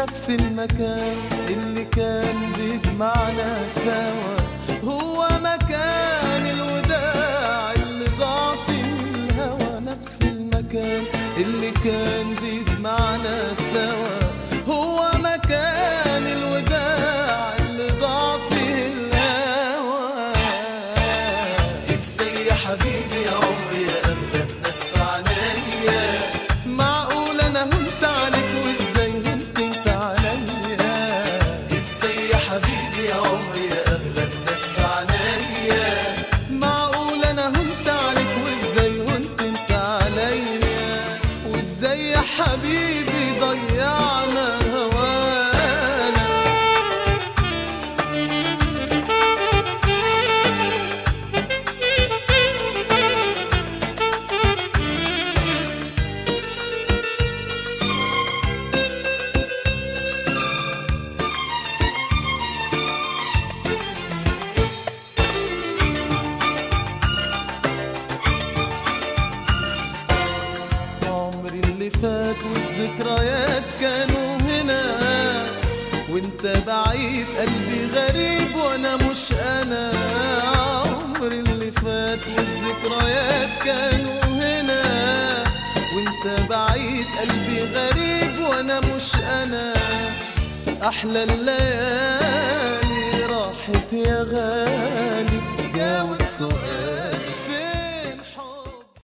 نفس المكان اللي كان بيجمعنا سوا هو مكان الوداع اللي ضاع فيه الهوى نفس المكان اللي كان بيجمعنا سوا هو مكان الوداع اللي ضاع فيه الهوى ازاي يا حبيبي يا عمري يا اغلى الناس في عنايا معقول انا هنت عليك وازاي هنت انت عليا ازاي يا حبيبي يا عمري يا اغلى الناس في عنايا معقول انا هنت عليك وازاي هنت انت عليا وازاي يا حبيبي ضيعنا هوانا عمري اللي فات والذكريات كانوا هنا وانت بعيد قلبي غريب وانا مش انا عمري اللي فات والذكريات كانوا هنا وانت بعيد قلبي غريب وانا مش انا احلى الليالي راحت يا غالي جاوب سؤالي